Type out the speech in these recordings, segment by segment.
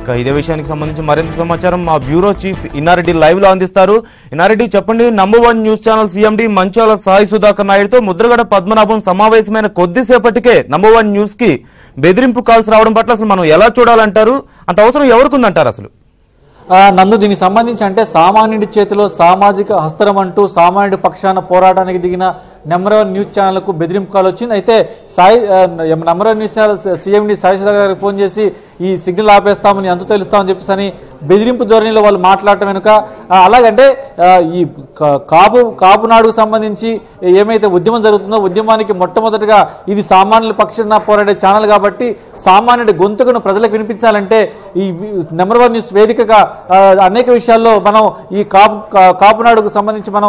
ఇక ఇదే విషయానికి సంబంధించి మరింత సమాచారం మా బ్యూరో చీఫ్ ఇన్నారెడ్డి లైవ్ లో అందిస్తారు ఇన్నారెడ్డి చెప్పండి number one news channel CMD Manchala Sai Sudhakar నాయుడుతో ముద్రగడ పద్మనాభం సమావేశమైన కొద్దిసేపటికే నంబర్ వన్ న్యూస్ కి బెదిరింపు కాల్స్ రావడం పట్ల అసలు మనం ఎలా చూడాలంటారు అంత అవసరం ఎవరికి ఉందంటారు అసలు ఆ, నందు దీనికి సంబంధించి అంటే సామాన్యుడి చేతిలో సామాజిక హస్తరం అంటూ సామాన్యుడి పక్షాన పోరాటానికి దిగిన నెంబర్ వన్ న్యూస్ ఛానల్కు బెదిరింపు కాల్ వచ్చింది అయితే సాయి ఆ, number one news channel CMD Sai Sekhar గారికి ఫోన్ చేసి ఈ సిగ్నల్ ఆపేస్తామని అంత తెలుస్తామని చెప్పేసి అని బెదిరింపు ధోరణిలో వాళ్ళు మాట్లాడటం వెనుక ఆ, అలాగంటే ఆ, ఈ కా- కాపు కాపు నాడుకు సంబంధించి ఏమైతే ఉద్యమం జరుగుతుందో ఉద్యమానికి మొట్టమొదటిగా ఇది సామాన్యుల పక్షాన పోరాడే ఛానల్ కాబట్టి సామాన్యుడి గొంతుకును ప్రజలకు వినిపించాలంటే ఈ నెంబర్ వన్ న్యూస్ వేదికగా ఆ, అనేక విషయాల్లో మనం ఈ కాపు కా- కాపునాడుకు సంబంధించి మనం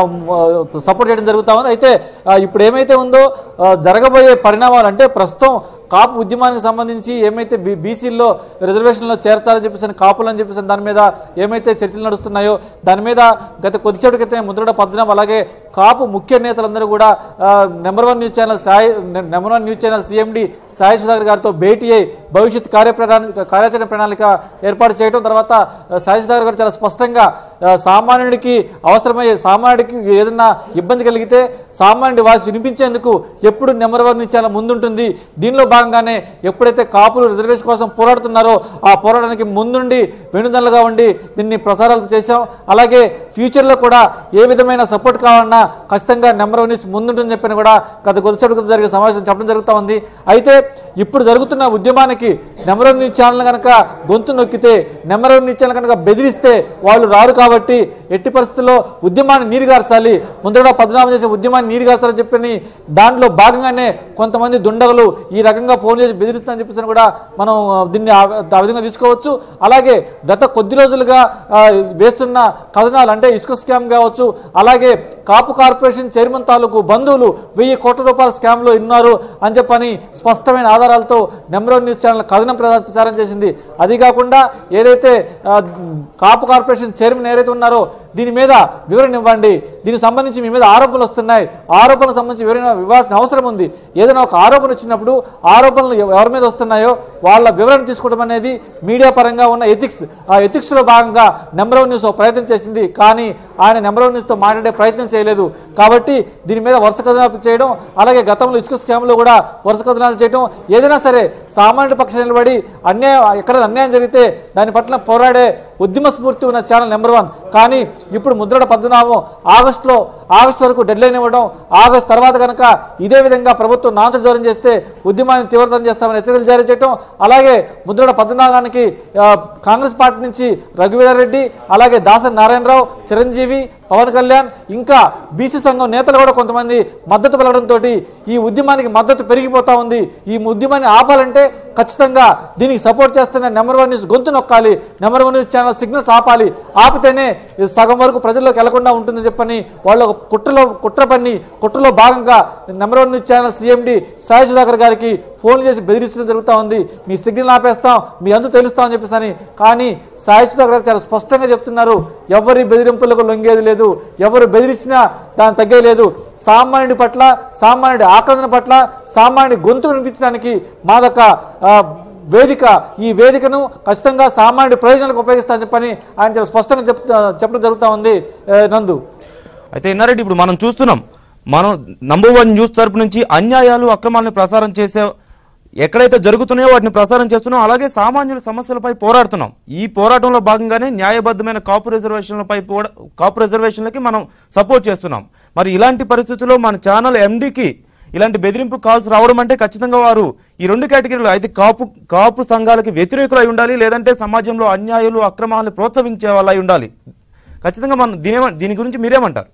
సపోర్ట్ చేయడం జరుగుతా ఉంది అయితే ఆ, ఇప్పుడు ఏమైతే ఉందో ఆ, జరగబోయే పరిణామాలు అంటే ప్రస్తుతం కాపు ఉద్యమానికి సంబంధించి ఏమైతే బీ బీసీల్లో రిజర్వేషన్లో చేర్చాలని చెప్పేసి అని కాపులు అని చెప్పేసి అని దాని మీద ఏమైతే చర్చలు నడుస్తున్నాయో దాని మీద గత కొద్దిసేపటి క్రితం ముద్రగడ పద్మనాభం అలాగే కాపు ముఖ్య నేతలందరూ కూడా ఆ, number one news channel Sai నె- number one news channel CMD Sai Sudhakar గారితో భేటీ అయి భవిష్యత్ కార్యప్రణాళిక కార్యాచరణ ప్రణాళిక ఏర్పాటు చేయడం తర్వాత ఆ, సాయి సుధాకర్ గారు చాలా స్పష్టంగా ఆ, సామాన్యుడికి అవసరమయ్యే సామాన్యుడికి ఏదైనా ఇబ్బంది కలిగితే సామాన్యుడి వాయిస్ వినిపించేందుకు ఎప్పుడు నెంబర్ వన్ న్యూస్ ఛానల్ ముందుంటుంది దీనిలో భాగంగానే ఎప్పుడైతే కాపులు రిజర్వేషన్ కోసం పోరాడుతున్నారో ఆ పోరాటానికి ముందుండి వెనుదన్నులుగా ఉండి దీన్ని ప్రసారాలు చేశాం అలాగే ఫ్యూచర్లో కూడా ఏ విధమైన సపోర్ట్ కావాలన్నా ఖచ్చితంగా నెంబర్ వన్ న్యూస్ ముందుంటుందని చెప్పిన కూడా గత కొద్దిసేపటి క్రితం జరిగే సమావేశం చెప్పడం జరుగుతూ ఉంది అయితే ఇప్పుడు జరుగుతున్న ఉద్యమానికి నెంబర్ వన్ న్యూస్ ఛానల్ కనుక గొంతు నొక్కితే నెంబర్ వన్ న్యూస్ ఛానల్ కనుక బెదిరిస్తే వాళ్ళు రారు కాబట్టి ఎట్టి పరిస్థితుల్లో ఉద్యమాన్ని నీరుగార్చాలి ముందుగా పద్నాలుగు చేసే ఉద్యమాన్ని నీరుగార్చాలని చెప్పని దాంట్లో భాగంగానే కొంతమంది దుండగులు ఈ రకంగా ఫోన్ చేసి బెదిరిస్తుందని చెప్పేసి కూడా మనం ఆ, దీన్ని ఆ ఆ విధంగా తీసుకోవచ్చు అలాగే గత కొద్ది రోజులుగా ఆ, వేస్తున్న కథనాలు అంటే ఇసుక స్కామ్ కావచ్చు అలాగే కాపు కార్పొరేషన్ చైర్మన్ తాలూకు బంధువులు వెయ్యి కోట్ల రూపాయల స్కామ్లో ఉన్నారు అని చెప్పని స్పష్టమైన ఆధారాలతో నెంబర్ వన్ న్యూస్ ఛానల్ కథనం ప్రచారం- ప్రచారం చేసింది అది కాకుండా ఏదైతే ఆ, కాపు కార్పొరేషన్ చైర్మన్ ఎవరైతే ఉన్నారో దీని మీద వివరణ ఇవ్వండి దీనికి సంబంధించి మీ మీద ఆరోపణలు వస్తున్నాయి ఆరోపణలకు సంబంధించి వివరణ ఇవ్వాల్సిన అవసరం ఉంది ఏదైనా ఒక ఆరోపణ వచ్చినప్పుడు ఆరోపణలు ఎవ- ఎవరి మీద వస్తున్నాయో వాళ్ళ వివరణ తీసుకోవడం అనేది మీడియా పరంగా ఉన్న ఎథిక్స్ ఆ ఎథిక్స్ లో భాగంగా నెంబర్ వన్ న్యూస్ ఒక ప్రయత్నం చేసింది కానీ ఆయన నెంబర్ వన్ న్యూస్ తో మాట్లాడే ప్రయత్నం చేయలేదు కాబట్టి దీని మీద వరుస కథనాలు చేయడం అలాగే గతంలో ఇసుక స్కామ్ లో కూడా వరుస కథనాలు చేయడం ఏదైనా సరే సామాన్యుల పక్షం నిలబడి అన్యాయం ఎక్కడ అన్యాయం జరిగితే దాని పట్ల పోరాడే ఉద్యమ స్ఫూర్తి ఉన్న ఛానల్ నెంబర్ వన్ కానీ ఇప్పుడు ముద్రడ పద్మనాభం ఆగస్టులో ఆగస్టు వరకు డెడ్ లైన్ ఇవ్వడం ఆగస్టు తర్వాత కనుక ఇదే విధంగా ప్రభుత్వం నాంత దూరం చేస్తే ఉద్యమాన్ని తీవ్రతరం చేస్తామని హెచ్చరికలు జారీ చేయడం అలాగే ముద్రడ పద్మనాభానికి ఆ, కాంగ్రెస్ పార్టీ నుంచి రఘువీరారెడ్డి అలాగే దాసరి నారాయణరావు చిరంజీవి పవన్ కళ్యాణ్ ఇంకా బీసీ సంఘం నేతలు కూడా కొంతమంది మద్దతు పలకడంతో ఈ ఉద్యమానికి మద్దతు పెరిగిపోతా ఉంది ఈ ఉద్యమాన్ని ఆపాలంటే ఖచ్చితంగా దీనికి సపోర్ట్ చేస్తున్న నెంబర్ వన్ న్యూస్ గొంతు నొక్కాలి number one news channel signals ఆపాలి ఆపితేనే ఇది సగం వరకు ప్రజల్లోకి వెళ్లకుండా ఉంటుందని చెప్పని వాళ్ళు ఒక కుట్రలో కుట్ర పన్ని కుట్రలో భాగంగా number one news channel CMD Sai Sudhakar గారికి ఫోన్ చేసి బెదిరించడం జరుగుతూ ఉంది మీ సిగ్నల్ ఆపేస్తాం మీ అందు తెలుస్తామని చెప్పేసి అని కానీ సాయి సుధాకర్ గారు చాలా స్పష్టంగా చెప్తున్నారు ఎవరి బెదిరింపులకు లొంగేది లేదు ఎవరు బెదిరించినా దాని తగ్గేది లేదు సామాన్యుడి పట్ల సామాన్యుడి ఆక్రందన పట్ల సామాన్యుడి గొంతు వినిపించడానికి మాదొక ఆ, వేదిక ఈ వేదికను ఖచ్చితంగా సామాన్యుడి ప్రయోజనాలకు ఉపయోగిస్తామని చెప్పని ఆయన చాలా స్పష్టంగా చెప్తా చెప్పడం జరుగుతూ ఉంది ఆ, నందు అయితే ఇన్నారెడ్డి ఇప్పుడు మనం చూస్తున్నాం మనం నంబర్ వన్ న్యూస్ తరపు నుంచి అన్యాయాలు అక్రమాలను ప్రసారం చేసే ఎక్కడైతే జరుగుతున్నాయో వాటిని ప్రసారం చేస్తున్నాం అలాగే సామాన్యుల సమస్యలపై పోరాడుతున్నాం ఈ పోరాటంలో భాగంగానే న్యాయబద్ధమైన కాపు రిజర్వేషన్లపై పోడ- కాపు రిజర్వేషన్లకి మనం సపోర్ట్ చేస్తున్నాం మరి ఇలాంటి పరిస్థితుల్లో మన ఛానల్ ఎండికి ఇలాంటి బెదిరింపు కాల్స్ రావడం అంటే ఖచ్చితంగా వారు ఈ రెండు కేటగిరీలు అయితే కాపు కాపు సంఘాలకి వ్యతిరేకులై ఉండాలి లేదంటే సమాజంలో అన్యాయాలు అక్రమాలను ప్రోత్సహించే వాళ్ళై ఉండాలి ఖచ్చితంగా మనం దీని దీని గురించి మీరేమంటారు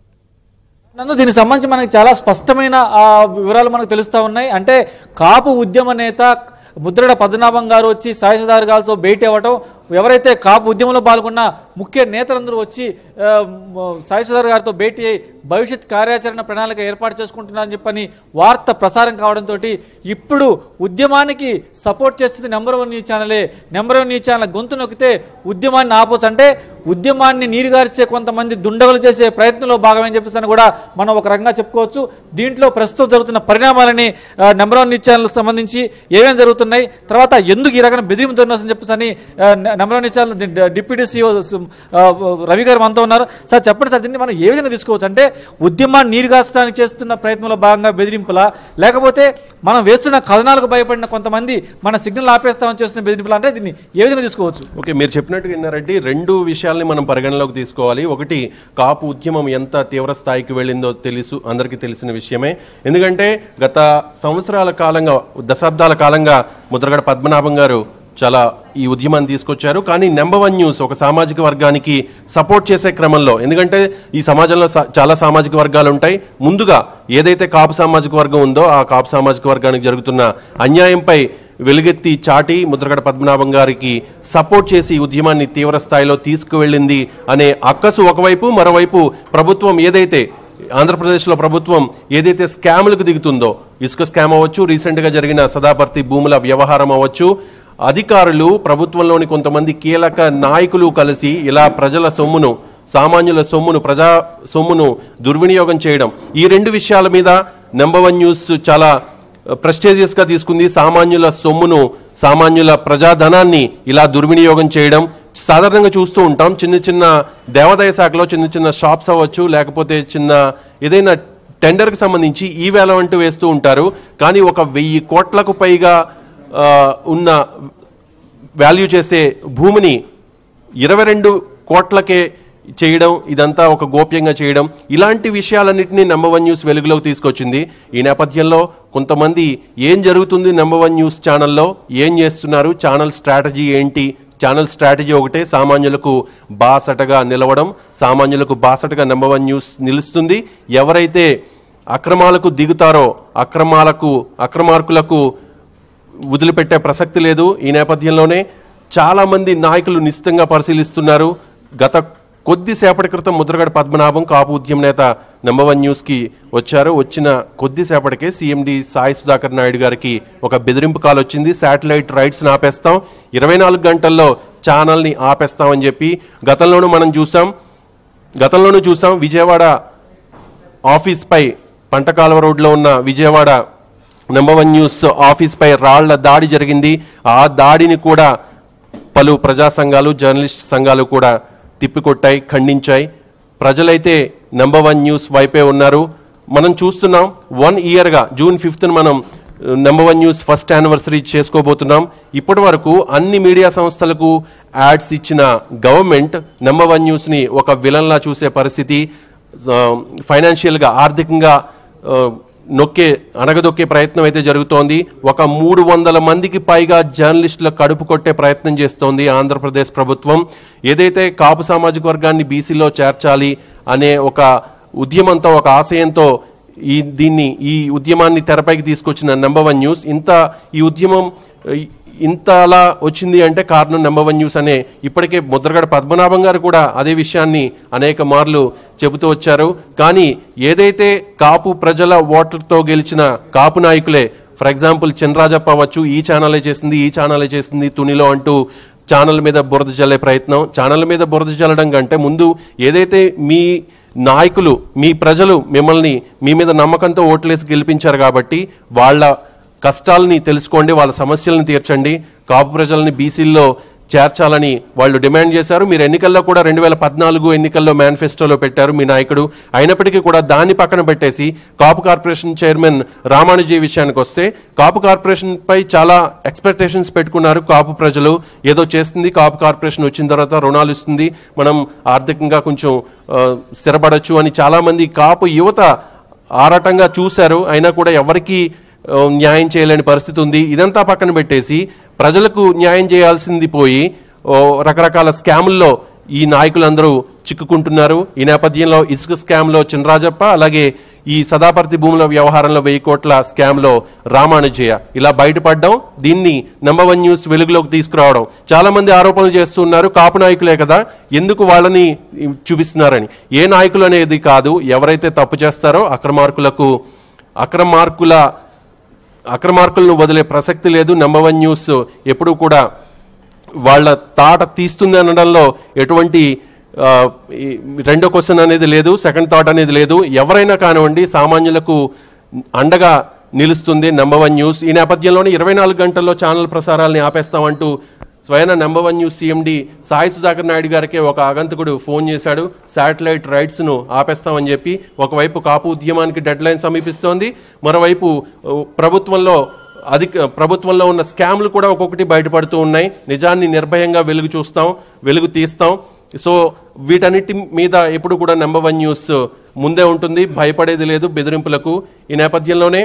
నందు దీనికి సంబంధించి మనకి చాలా స్పష్టమైన ఆ, వివరాలు మనకు తెలుస్తూ ఉన్నాయి అంటే కాపు ఉద్యమ నేత ముద్రడ పద్మనాభం గారు వచ్చి సాయి సుధాకర్ గారితో భేటీ అవ్వటం ఎవరైతే కాపు ఉద్యమంలో పాల్గొన్న ముఖ్య నేతలందరూ వచ్చి ఆ, మ- సాయి సుధాకర్ గారితో భేటీ అయి భవిష్యత్ కార్యాచరణ ప్రణాళిక ఏర్పాటు చేసుకుంటున్నారని చెప్పని వార్త ప్రసారం కావడంతో ఇప్పుడు ఉద్యమానికి సపోర్ట్ చేస్తుంది నెంబర్ వన్ న్యూస్ ఛానలే నెంబర్ వన్ న్యూస్ ఛానల్ గొంతు నొక్కితే ఉద్యమాన్ని ఆపొచ్చు అంటే ఉద్యమాన్ని నీరుగార్చే కొంతమంది దుండగులు చేసే ప్రయత్నంలో భాగమని చెప్పేసి అని కూడా మనం ఒక రకంగా చెప్పుకోవచ్చు దీంట్లో ప్రస్తుతం జరుగుతున్న పరిణామాలని ఆ, నెంబర్ వన్ న్యూస్ ఛానల్ సంబంధించి ఏమేమి జరుగుతున్నాయి తర్వాత ఎందుకు ఈ రకమైన బెదిరింపు అని చెప్పేసి అని ఆ, నె- నెంబర్ వన్ న్యూస్ ఛానల్ డి- డి- డిప్యూటీ సీఓ రవి గారు మనతో ఉన్నారు సార్ చెప్పండి సార్ దీన్ని మనం ఏ విధంగా తీసుకోవచ్చు అంటే ఉద్యమాన్ని నీరుగార్చడానికి చేస్తున్న ప్రయత్నంలో భాగంగా బెదిరింపులా లేకపోతే మనం వేస్తున్న కథనాలకు భయపడిన కొంతమంది మన సిగ్నల్ ఆపేస్తామని చేస్తున్న బెదిరింపులా అంటే దీన్ని ఏ విధంగా తీసుకోవచ్చు ఓకే మీరు చెప్పినట్టుగా విన్నారండి రెండు విషయాల్ని మనం పరిగణలోకి తీసుకోవాలి ఒకటి కాపు ఉద్యమం ఎంత తీవ్ర స్థాయికి వెళ్ళిందో తెలుసు అందరికీ తెలిసిన విషయమే ఎందుకంటే గత సంవత్సరాల కాలంగా దశాబ్దాల కాలంగా ముద్రగడ పద్మనాభం గారు చాలా ఈ ఉద్యమాన్ని తీసుకొచ్చారు కానీ నెంబర్ వన్ న్యూస్ ఒక సామాజిక వర్గానికి సపోర్ట్ చేసే క్రమంలో ఎందుకంటే ఈ సమాజంలో సా- చాలా సామాజిక వర్గాలు ఉంటాయి ముందుగా ఏదైతే కాపు సామాజిక వర్గం ఉందో ఆ కాపు సామాజిక వర్గానికి జరుగుతున్న అన్యాయంపై వెలుగెత్తి చాటి ముద్రగడ పద్మనాభం గారికి సపోర్ట్ చేసి ఈ ఉద్యమాన్ని తీవ్ర స్థాయిలో తీసుకువెళ్ళింది అనే అక్కసు ఒకవైపు మరోవైపు ప్రభుత్వం ఏదైతే ఆంధ్రప్రదేశ్లో ప్రభుత్వం ఏదైతే స్కాములకు దిగుతుందో ఇసుక స్కామ్ అవ్వచ్చు రీసెంట్గా జరిగిన సదాపర్తి భూముల వ్యవహారం అవ్వచ్చు అధికారులు ప్రభుత్వంలోని కొంతమంది కీలక నాయకులు కలిసి ఇలా ప్రజల సొమ్మును సామాన్యుల సొమ్మును ప్రజా సొమ్మును దుర్వినియోగం చేయడం ఈ రెండు విషయాల మీద నెంబర్ వన్ న్యూస్ చాలా ప్రెస్టేజియస్ గా తీసుకుంది సామాన్యుల సొమ్మును సామాన్యుల ప్రజాధనాన్ని ఇలా దుర్వినియోగం చేయడం సాధారణంగా చూస్తూ ఉంటాం చిన్న చిన్న దేవాదాయ శాఖలో చిన్న చిన్న షాప్స్ అవ్వచ్చు లేకపోతే చిన్న ఏదైనా టెండర్కి సంబంధించి ఈ వేల అంటూ వేస్తూ ఉంటారు కానీ ఒక వెయ్యి కోట్లకు పైగా ఆ, ఉన్న వాల్యూ చేసే భూమిని ఇరవై రెండు కోట్లకే చేయడం ఇదంతా ఒక గోప్యంగా చేయడం ఇలాంటి విషయాలన్నింటినీ నెంబర్ వన్ న్యూస్ వెలుగులోకి తీసుకొచ్చింది ఈ నేపథ్యంలో కొంతమంది ఏం జరుగుతుంది నెంబర్ వన్ న్యూస్ ఛానల్లో ఏం చేస్తున్నారు ఛానల్ స్ట్రాటజీ ఏంటి ఛానల్ స్ట్రాటజీ ఒకటే సామాన్యులకు బాసటగా నిలవడం సామాన్యులకు బాసటగా నెంబర్ వన్ న్యూస్ నిలుస్తుంది ఎవరైతే అక్రమాలకు దిగుతారో అక్రమాలకు అక్రమార్కులకు వదిలిపెట్టే ప్రసక్తి లేదు ఈ నేపథ్యంలోనే చాలా మంది నాయకులు నిశ్చితంగా పరిశీలిస్తున్నారు గత కొద్దిసేపటి క్రితం ముద్రగడ పద్మనాభం కాపు ఉద్యమ నేత నెంబర్ వన్ న్యూస్కి వచ్చారు వచ్చిన కొద్దిసేపటికే సీఎండి సాయి సుధాకర్ నాయుడు గారికి ఒక బెదిరింపు కాల్ వచ్చింది శాటిలైట్ రైట్స్ని ఆపేస్తాం ఇరవై నాలుగు గంటల్లో ఛానల్ని ఆపేస్తామని చెప్పి గతంలోనూ మనం చూసాం గతంలోనూ చూసాం విజయవాడ ఆఫీస్ పై పంటకాలువ రోడ్లో ఉన్న Vijayawada number one news office పై రాళ్ల దాడి జరిగింది ఆ దాడిని కూడా పలు ప్రజా సంఘాలు జర్నలిస్ట్ సంఘాలు కూడా తిప్పికొట్టాయి ఖండించాయి ప్రజలైతే నెంబర్ వన్ న్యూస్ వైపే ఉన్నారు మనం చూస్తున్నాం వన్ ఇయర్గా జూన్ ఫిఫ్త్ మనం number one news first anniversary చేసుకోబోతున్నాం ఇప్పటి వరకు అన్ని మీడియా సంస్థలకు యాడ్స్ ఇచ్చిన గవర్నమెంట్ నెంబర్ వన్ న్యూస్ని ఒక విలన్లా చూసే పరిస్థితి ఫైనాన్షియల్గా ఆర్థికంగా ఆ, నొక్కే అణగదొక్కే ప్రయత్నం అయితే జరుగుతోంది ఒక మూడు వందల మందికి పైగా జర్నలిస్టుల కడుపు కొట్టే ప్రయత్నం చేస్తోంది ఆంధ్రప్రదేశ్ ప్రభుత్వం ఏదైతే కాపు సామాజిక వర్గాన్ని బీసీలో చేర్చాలి అనే ఒక ఉద్యమంతో ఒక ఆశయంతో ఈ దీన్ని ఈ ఉద్యమాన్ని తెరపైకి తీసుకొచ్చిన నెంబర్ వన్ న్యూస్ ఇంత ఈ ఉద్యమం ఈ- ఇంత అలా వచ్చింది అంటే కారణం నెంబర్ వన్ న్యూస్ అనే ఇప్పటికే ముద్రగడ పద్మనాభం గారు కూడా అదే విషయాన్ని అనేక మార్లు చెబుతూ వచ్చారు కానీ ఏదైతే కాపు ప్రజల ఓట్లతో గెలిచిన కాపు నాయకులే ఫర్ ఎగ్జాంపుల్ చినరాజప్ప అవ్వచ్చు ఈ ఛానలే చేసింది ఈ ఛానలే చేసింది తునిలో అంటూ ఛానల్ మీద బురద జల్లే ప్రయత్నం ఛానల్ మీద బురద జల్లడం కంటే ముందు ఏదైతే మీ నాయకులు మీ ప్రజలు మిమ్మల్ని మీ మీద నమ్మకంతో ఓట్లేసి గెలిపించారు కాబట్టి వాళ్ళ కష్టాలని తెలుసుకోండి వాళ్ళ సమస్యలను తీర్చండి కాపు ప్రజల్ని బీసీల్లో చేర్చాలని వాళ్ళు డిమాండ్ చేశారు మీరు ఎన్నికల్లో కూడా రెండు వేల పద్నాలుగు ఎన్నికల్లో మేనిఫెస్టోలో పెట్టారు మీ నాయకుడు అయినప్పటికీ కూడా దాన్ని పక్కన పెట్టేసి కాపు కార్పొరేషన్ చైర్మన్ రామానుజీ విషయానికి వస్తే కాపు కార్పొరేషన్ పై చాలా ఎక్స్పెక్టేషన్స్ పెట్టుకున్నారు కాపు ప్రజలు ఏదో చేస్తుంది కాపు కార్పొరేషన్ వచ్చిన తర్వాత రుణాలు ఇస్తుంది మనం ఆర్థికంగా కొంచెం ఆ, స్థిరపడొచ్చు అని చాలా మంది కాపు యువత ఆరాటంగా చూశారు అయినా కూడా ఎవరికి ఆ, న్యాయం చేయలేని పరిస్థితి ఉంది ఇదంతా పక్కన పెట్టేసి ప్రజలకు న్యాయం చేయాల్సింది పోయి ఓ, రకరకాల స్కాముల్లో ఈ నాయకులందరూ చిక్కుకుంటున్నారు ఈ నేపథ్యంలో ఇసుక స్కామ్లో చినరాజప్ప అలాగే ఈ సదాపర్తి భూముల వ్యవహారంలో వెయ్యి కోట్ల స్కామ్లో రామానుజయ ఇలా బయటపడడం దీన్ని నెంబర్ వన్ న్యూస్ వెలుగులోకి తీసుకురావడం చాలా మంది ఆరోపణలు చేస్తున్నారు కాపు నాయకులే కదా ఎందుకు వాళ్ళని చూపిస్తున్నారని ఏ నాయకులు అనేది కాదు ఎవరైతే తప్పు చేస్తారో అక్రమార్కులకు అక్రమార్కుల అక్రమార్కులను వదిలే ప్రసక్తి లేదు నెంబర్ వన్ న్యూస్ ఎప్పుడూ కూడా వాళ్ళ తాట తీస్తుంది అనడంలో ఎటువంటి ఆ, ఈ రెండో క్వశ్చన్ అనేది లేదు సెకండ్ థాట్ అనేది లేదు ఎవరైనా కానివ్వండి సామాన్యులకు అండగా నిలుస్తుంది నెంబర్ వన్ న్యూస్ ఈ నేపథ్యంలోనే ఇరవై నాలుగు గంటల్లో ఛానల్ ప్రసారాలని ఆపేస్తామంటూ స్వయన number one news CMD Sai Sudhakar Naidu గారికి ఒక ఆగంతకుడు ఫోన్ చేశాడు శాటిలైట్ రైట్స్ను ఆపేస్తామని చెప్పి ఒకవైపు కాపు ఉద్యమానికి డెడ్ లైన్ సమీపిస్తోంది మరోవైపు ఉ, ప్రభుత్వంలో అధిక ప్రభుత్వంలో ఉన్న స్కామ్లు కూడా ఒక్కొక్కటి బయటపడుతూ ఉన్నాయి నిజాన్ని నిర్భయంగా వెలుగు చూస్తాం వెలుగు తీస్తాం సో వీటన్నిటి మీద ఎప్పుడు కూడా నెంబర్ వన్ న్యూస్ ముందే ఉంటుంది భయపడేది లేదు బెదిరింపులకు ఈ నేపథ్యంలోనే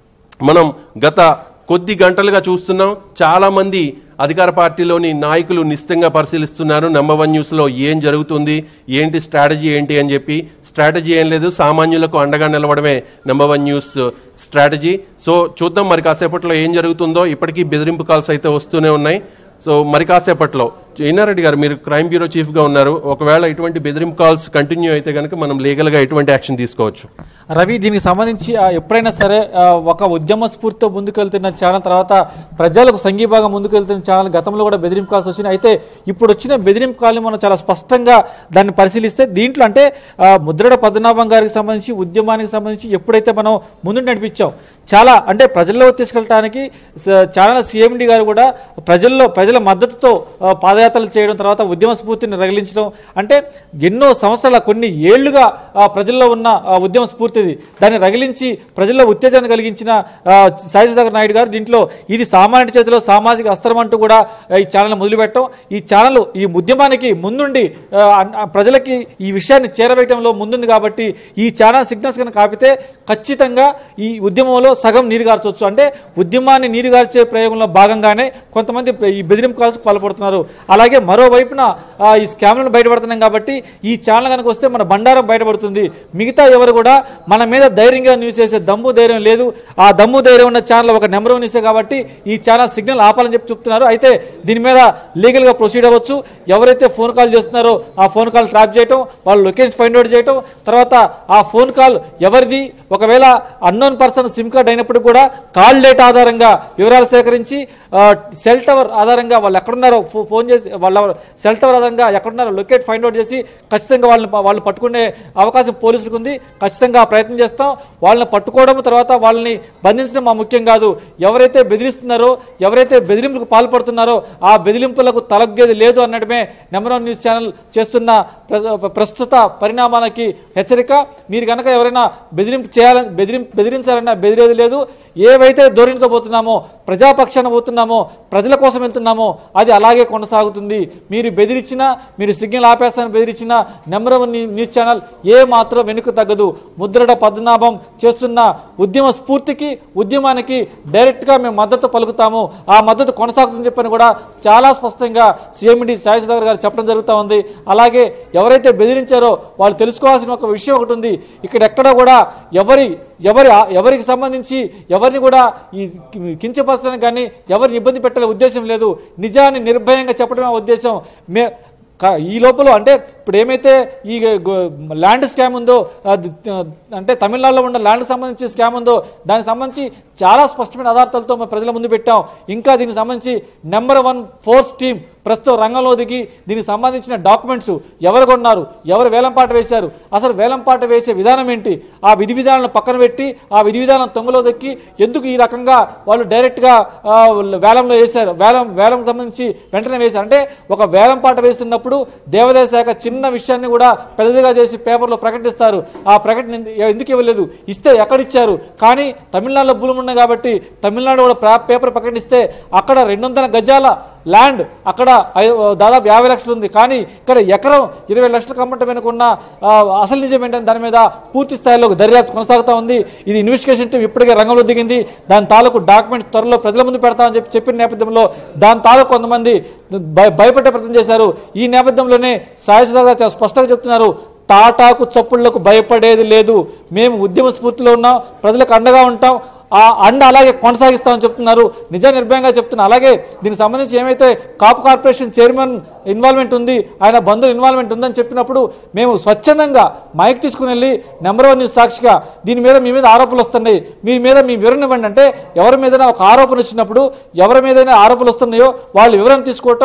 మనం గత కొద్ది గంటలుగా చూస్తున్నాం చాలా మంది అధికార పార్టీలోని నాయకులు నిశ్చితంగా పరిశీలిస్తున్నారు నెంబర్ వన్ న్యూస్లో ఏం జరుగుతుంది ఏంటి స్ట్రాటజీ ఏంటి అని చెప్పి స్ట్రాటజీ ఏం లేదు సామాన్యులకు అండగా నిలవడమే number one news strategy so చూద్దాం మరి కాసేపట్లో ఏం జరుగుతుందో ఇప్పటికీ బెదిరింపు కాల్స్ అయితే వస్తూనే ఉన్నాయి సో మరి కాసేపట్లో ఇన్నారెడ్డి గారు మీరు క్రైమ్ బ్యూరో చీఫ్గా ఉన్నారు ఒకవేళ ఇటువంటి బెదిరింపు కాల్స్ కంటిన్యూ అయితే కనుక మనం లీగల్గా ఎటువంటి యాక్షన్ తీసుకోవచ్చు రవి దీనికి సంబంధించి ఆ, ఎప్పుడైనా సరే ఆ, ఒక ఉద్యమ స్ఫూర్తితో ముందుకెళ్తున్న ఛానల్ తర్వాత ప్రజలకు సంఘీభాగం ముందుకెళ్తున్న ఛానల్ గతంలో కూడా బెదిరింపు కాల్స్ వచ్చినాయి అయితే ఇప్పుడు వచ్చిన బెదిరింపు కాల్ని మనం చాలా స్పష్టంగా దాన్ని పరిశీలిస్తే దీంట్లో అంటే ఆ, ముద్రడ పద్మనాభం గారికి సంబంధించి ఉద్యమానికి సంబంధించి ఎప్పుడైతే మనం ముందు నడిపించాం చాలా అంటే ప్రజల్లో తీసుకెళ్ళడానికి స- ఛానల్ సిఎండి గారు కూడా ప్రజల్లో ప్రజల మద్దతుతో ఆ, పాదయాత్రలు చేయడం తర్వాత ఉద్యమ స్ఫూర్తిని రగిలించడం అంటే ఎన్నో సంవత్సరాల కొన్ని ఏళ్లుగా ఆ, ప్రజల్లో ఉన్న ఆ, ఉద్యమ స్ఫూర్తిది దాన్ని రగిలించి ప్రజల్లో ఉత్తేజాన్ని కలిగించిన ఆ, సాయి సుధాకర్ నాయుడు గారు దీంట్లో ఇది సామాన్య చేతిలో సామాజిక అస్త్రం అంటూ కూడా ఆ, ఈ ఛానల్ మొదలుపెట్టడం ఈ ఛానల్ ఈ ఉద్యమానికి ముందుండి ఆ, అన్- ఆ, ప్రజలకి ఈ విషయాన్ని చేరవేయడంలో ముందుంది కాబట్టి ఈ ఛానల్ సిగ్నల్స్ కనుక ఆపితే ఖచ్చితంగా ఈ ఉద్యమంలో సగం నీరు గార్చవచ్చు అంటే ఉద్యమాన్ని నీరు గార్చే ప్రయోగంలో భాగంగానే కొంతమంది ఈ బెదిరింపు కాల్స్ పాల్పడుతున్నారు అలాగే మరోవైపున ఆ, ఈ స్కామ్లను బయటపడుతున్నాం కాబట్టి ఈ ఛానల్ కనుక వస్తే మన బండారం బయటపడుతుంది మిగతా ఎవరు కూడా మన మీద ధైర్యంగా న్యూస్ చేసే దమ్ము ధైర్యం లేదు ఆ దమ్ము ధైర్యం ఉన్న ఛానల్ ఒక నెంబర్ వన్ న్యూసే కాబట్టి ఈ ఛానల్ సిగ్నల్ ఆపాలని చెప్పి చెప్తున్నారు అయితే దీని మీద లీగల్గా ప్రొసీడ్ అవ్వచ్చు ఎవరైతే ఫోన్ కాల్ చేస్తున్నారో ఆ ఫోన్ కాల్ ట్రాప్ చేయటం వాళ్ళ లొకేషన్ ఫైండ్ అవుట్ చేయటం తర్వాత ఆ ఫోన్ కాల్ ఎవరిది ఒకవేళ అన్నోన్ పర్సన్ సిమ్ కార్డ్ అయినప్పుడు కూడా కాల్ డేటా ఆధారంగా వివరాలు సేకరించి ఆ, సెల్ టవర్ ఆధారంగా వాళ్ళు ఎక్కడున్నారో ఫో- ఫోన్ చేసి వాళ్ళ సెల్ టవర్ ఆధారంగా ఎక్కడున్నారో లొకేట్ ఫైండ్ అవుట్ చేసి ఖచ్చితంగా వాళ్ళని ప- వాళ్ళు పట్టుకునే అవకాశం పోలీసులకు ఉంది ఖచ్చితంగా ఆ ప్రయత్నం చేస్తాం వాళ్ళని పట్టుకోవడం తర్వాత వాళ్ళని బంధించడం మా ముఖ్యం కాదు ఎవరైతే బెదిరిస్తున్నారో ఎవరైతే బెదిరింపులకు పాల్పడుతున్నారో ఆ బెదిరింపులకు తలగ్గేది లేదు అనడమే నెంబర్ వన్ న్యూస్ ఛానల్ చేస్తున్న ప్ర- ప్రస్తుత పరిణామాలకి హెచ్చరిక మీరు కనుక ఎవరైనా బెదిరింపు చేయాలని బెదిరిం బెదిరించాలన్నా బెదిరేది లేదు ఏవైతే ధోరణితో పోతున్నామో ప్రజాపక్షాన పోతున్నామో ప్రజల కోసం వెళ్తున్నామో అది అలాగే కొనసాగుతుంది మీరు బెదిరించినా మీరు సిగ్నల్ ఆపేస్తానని బెదిరించినా నెంబర్ వన్ న్యూ- న్యూస్ ఛానల్ ఏ మాత్రం వెనుక తగ్గదు ముద్రడ పద్మనాభం చేస్తున్న ఉద్యమ స్ఫూర్తికి ఉద్యమానికి డైరెక్ట్గా మేము మద్దతు పలుకుతాము ఆ మద్దతు కొనసాగుతుందని చెప్పని కూడా చాలా స్పష్టంగా సీఎండి సాయి సుధాకర్ గారు చెప్పడం జరుగుతూ ఉంది అలాగే ఎవరైతే బెదిరించారో వాళ్ళు తెలుసుకోవాల్సిన ఒక విషయం ఒకటి ఉంది ఇక్కడ ఎక్కడ కూడా ఎవరి ఎవరి ఎవరికి సంబంధించి ఎవరిని కూడా ఈ కించపరచడానికి కానీ ఎవరిని ఇబ్బంది పెట్టాలనే ఉద్దేశం లేదు నిజాన్ని నిర్భయంగా చెప్పడమే ఉద్దేశం మే క- ఈ లోపల అంటే ఇప్పుడు ఏమైతే ఈ గో- ల్యాండ్ స్కామ్ ఉందో అది, ఆ, అంటే తమిళనాడులో ఉన్న ల్యాండ్కి సంబంధించి స్కామ్ ఉందో దానికి సంబంధించి చాలా స్పష్టమైన ఆధారాలతో మేము ప్రజల ముందు పెట్టాం ఇంకా దీనికి సంబంధించి నెంబర్ వన్ ఫోర్స్ టీమ్ ప్రస్తుతం రంగంలో దిగి దీనికి సంబంధించిన డాక్యుమెంట్స్ ఎవరు కొన్నారు ఎవరు వేలంపాట వేశారు అసలు వేలంపాట వేసే విధానం ఏంటి ఆ విధి విధానాలను పక్కన పెట్టి ఆ విధి విధానం తొంగలో దక్కి ఎందుకు ఈ రకంగా వాళ్ళు డైరెక్ట్గా ఆ, వేలంలో వేశారు వేలం వేలం సంబంధించి వెంటనే వేశారు అంటే ఒక వేలం పాట వేస్తున్నప్పుడు దేవాదాయ శాఖ చిన్న విషయాన్ని కూడా పెద్దదిగా చేసి పేపర్లో ప్రకటిస్తారు ఆ ప్రకటన ఎందు- ఎందుకు ఇవ్వలేదు ఇస్తే ఎక్కడిచ్చారు కానీ తమిళనాడులో భూములు ఉన్నాయి కాబట్టి తమిళనాడు కూడా ప్రా- పేపర్ ప్రకటిస్తే అక్కడ రెండు వందల గజాల ల్యాండ్ అక్కడ ఐ- దాదాపు యాభై లక్షలు ఉంది కానీ ఇక్కడ ఎకరం ఇరవై లక్షలు కమ్మటం వెనుకున్న ఆ, అసలు నిజం ఏంటంటే దాని మీద పూర్తి స్థాయిలో దర్యాప్తు కొనసాగుతా ఉంది ఇది ఇన్వెస్టిగేషన్ టీం ఇప్పటికే రంగంలో దిగింది దాని తాలూకు డాక్యుమెంట్స్ త్వరలో ప్రజల ముందు పెడతామని చెప్పి చెప్పిన నేపథ్యంలో దాని తాలూకు కొంతమంది భయ- భయపెట్టే ప్రయత్నం చేశారు ఈ నేపథ్యంలోనే సాయి సుధా గారు చాలా స్పష్టంగా చెప్తున్నారు తాటాకు చప్పుళ్లకు భయపడేది లేదు మేము ఉద్యమ స్ఫూర్తిలో ఉన్నాం ప్రజలకు అండగా ఉంటాం ఆ అండ అలాగే కొనసాగిస్తామని చెప్తున్నారు నిజ నిర్భయంగా చెప్తున్నా అలాగే దీనికి సంబంధించి ఏమైతే కాపు కార్పొరేషన్ చైర్మన్ ఇన్వాల్వ్మెంట్ ఉంది ఆయన బంధువుల ఇన్వాల్వ్మెంట్ ఉందని చెప్పినప్పుడు మేము స్వచ్ఛందంగా మైక్ తీసుకుని వెళ్ళి నెంబర్ వన్ న్యూస్ సాక్షిగా దీని మీద మీ మీద ఆరోపణలు వస్తున్నాయి మీ మీద మీ వివరణ ఇవ్వండి అంటే ఎవరి మీదైనా ఒక ఆరోపణ వచ్చినప్పుడు ఎవరి మీదైనా ఆరోపణలు వస్తున్నాయో వాళ్ళు వివరణ తీసుకోవటం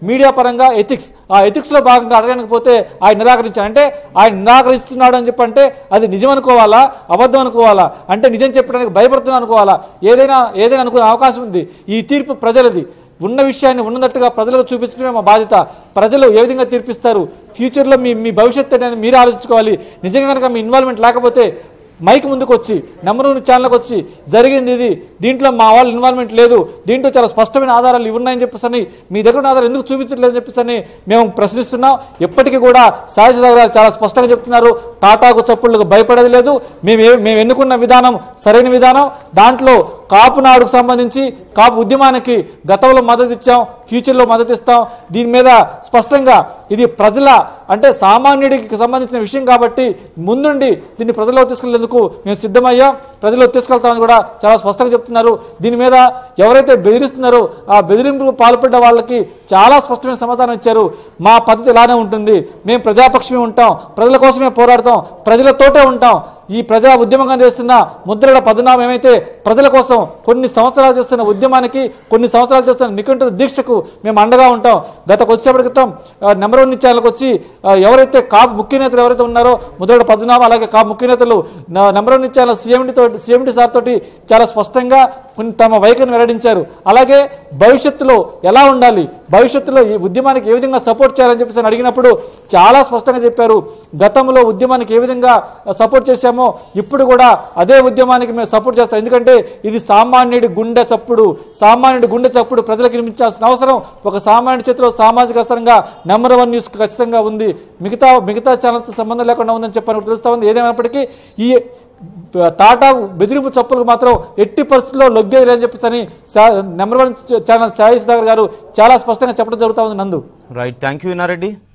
మీడియా పరంగా ఎథిక్స్ ఆ ఎథిక్స్లో భాగంగా అడగడానికి పోతే ఆయన నిరాకరించారు అంటే ఆయన నిరాకరిస్తున్నాడు అని చెప్పంటే అది నిజం అనుకోవాలా అబద్ధం అనుకోవాలా అంటే నిజం చెప్పడానికి భయపడుతున్నా అనుకోవాలా ఏదైనా ఏదైనా అనుకునే అవకాశం ఉంది ఈ తీర్పు ప్రజలది ఉన్న విషయాన్ని ఉన్నట్టుగా ప్రజలకు చూపించడమే మా బాధ్యత ప్రజలు ఏ విధంగా తీర్పిస్తారు ఫ్యూచర్లో మీ మీ భవిష్యత్తు అనేది మీరు ఆలోచించుకోవాలి నిజంగా కనుక మీ ఇన్వాల్వ్మెంట్ లేకపోతే మైక్ ముందుకు వచ్చి నెంబర్ వన్ ఛానల్కి వచ్చి జరిగింది ఇది దీంట్లో మా వాళ్ళ ఇన్వాల్వ్మెంట్ లేదు దీంట్లో చాలా స్పష్టమైన ఆధారాలు ఇవి ఉన్నాయని చెప్పేసి అని మీ దగ్గర ఉన్న ఆధారాలు ఎందుకు చూపించట్లేదని చెప్పేసి అని మేము ప్రశ్నిస్తున్నాం ఎప్పటికీ కూడా సాయి సుధాకర్ గారు చాలా స్పష్టంగా చెప్తున్నారు టాటాకు చప్పుళ్ళకు భయపడేది లేదు మేము ఏ- మేము ఎన్నుకున్న విధానం సరైన విధానం దాంట్లో కాపు నాడుకు సంబంధించి కాపు ఉద్యమానికి గతంలో మద్దతు ఇచ్చాం ఫ్యూచర్లో మద్దతు ఇస్తాం దీని మీద స్పష్టంగా ఇది ప్రజల అంటే సామాన్యుడికి సంబంధించిన విషయం కాబట్టి ముందుండి దీన్ని ప్రజల్లో తీసుకెళ్లేందుకు మేము సిద్ధమయ్యాం ప్రజల్లో తీసుకెళ్తామని కూడా చాలా స్పష్టంగా చెప్తున్నారు దీని మీద ఎవరైతే బెదిరిస్తున్నారో ఆ బెదిరింపుకు పాల్పడ్డ వాళ్ళకి చాలా స్పష్టమైన సమాధానం ఇచ్చారు మా పద్ధతి ఇలానే ఉంటుంది మేము ప్రజాపక్షమే ఉంటాం ప్రజల కోసమే పోరాడతాం ప్రజలతోటే ఉంటాం ఈ ప్రజా ఉద్యమంగా చేస్తున్న ముద్రల పదనామం ఏమైతే ప్రజల కోసం కొన్ని సంవత్సరాలు చేస్తున్న ఉద్యమానికి కొన్ని సంవత్సరాలు చేస్తున్న నికంఠ దీక్షకు మేము అండగా ఉంటాం గత కొద్దిసేపటి క్రితం ఆ, నెంబర్ వన్ ఛానల్కి వచ్చి ఆ, ఎవరైతే కాపు ముఖ్య నేతలు ఎవరైతే ఉన్నారో ముద్రల పద్మనాభం అలాగే కాపు ముఖ్య నేతలు నా- నెంబర్ వన్ ఛానల్ సీఎండితో సీఎండి సార్ తోటి చాలా స్పష్టంగా కొన్ని తమ వైఖరిని వెల్లడించారు అలాగే భవిష్యత్తులో ఎలా ఉండాలి భవిష్యత్తులో ఈ ఉద్యమానికి ఏ విధంగా సపోర్ట్ చేయాలని చెప్పేసి అని అడిగినప్పుడు చాలా స్పష్టంగా చెప్పారు గతంలో ఉద్యమానికి ఏ విధంగా సపోర్ట్ చేశామో ఇప్పుడు కూడా అదే ఉద్యమానికి మేము సపోర్ట్ చేస్తాం ఎందుకంటే ఇది సామాన్యుడి గుండె చప్పుడు సామాన్యుడి గుండె చప్పుడు ప్రజలకు వినిపించాల్సిన అవసరం ఒక సామాన్యుడి చేతిలో సామాజిక స్తరంగా నెంబర్ వన్ న్యూస్ ఖచ్చితంగా ఉంది మిగతా మిగతా ఛానల్తో సంబంధం లేకుండా ఉందని చెప్పని తెలుస్తా ఉంది ఏదేమైనప్పటికీ ఈ టాటా బెదిరింపు చప్పులకు మాత్రం ఎట్టి పరిస్థితుల్లో లొగ్గేది అని చెప్పేసి అని సా- number one channel Sai Sudhakar గారు చాలా స్పష్టంగా చెప్పడం జరుగుతా ఉంది నందు రైట్ థ్యాంక్ యూ ఇన్నారెడ్డి